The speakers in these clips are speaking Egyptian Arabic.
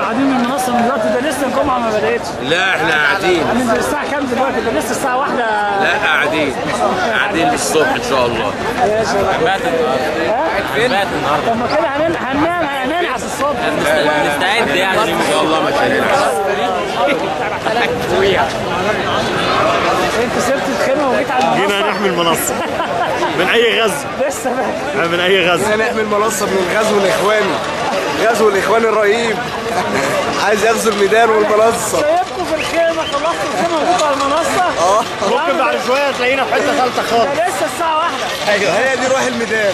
قاعدين من المنصه من دلوقتي ده لسه الجمعه ما بداتش لا احنا قاعدين من الساعه كام دلوقتي ده لسه الساعه واحدة لا قاعدين قاعدين للصبح ان شاء الله يا شباب بات النهارده بات النهارده طب ما كده هنن- هننام هننعس الصبح نستعد يعني ان شاء الله مش هنلعب انت سبت الخيمه وجيت على المنصه جينا نحمي المنصة من أي غزو لسه بقى من أي غزو نعمل منصة من الغزو الإخواني غزو الإخواني الرهيب عايز يغزو الميدان والمنصة سايبكم في الخيمه خلصتوا الخيمه وجيتوا على المنصه اه ممكن بعد شوية تلاقينا في حتة ثالثة خالص ده لسه الساعه واحدة ايوه هي دي روح الميدان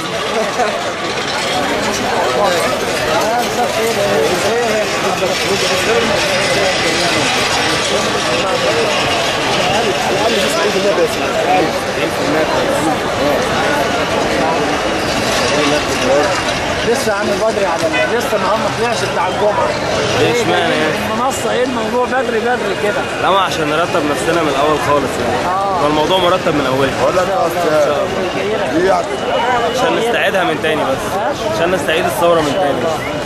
لسه يا عم بدري على ال- لسه النهارده ما طلعش بتاع الجمعه ليه اشمعنى يعني؟ المنصه ايه الموضوع بدري بدري كده لا ما عشان نرتب نفسنا من الاول خالص يعني فالموضوع مرتب من اولها بقول لك دي عشان نستعيدها من تاني بس عشان نستعيد الثوره من تاني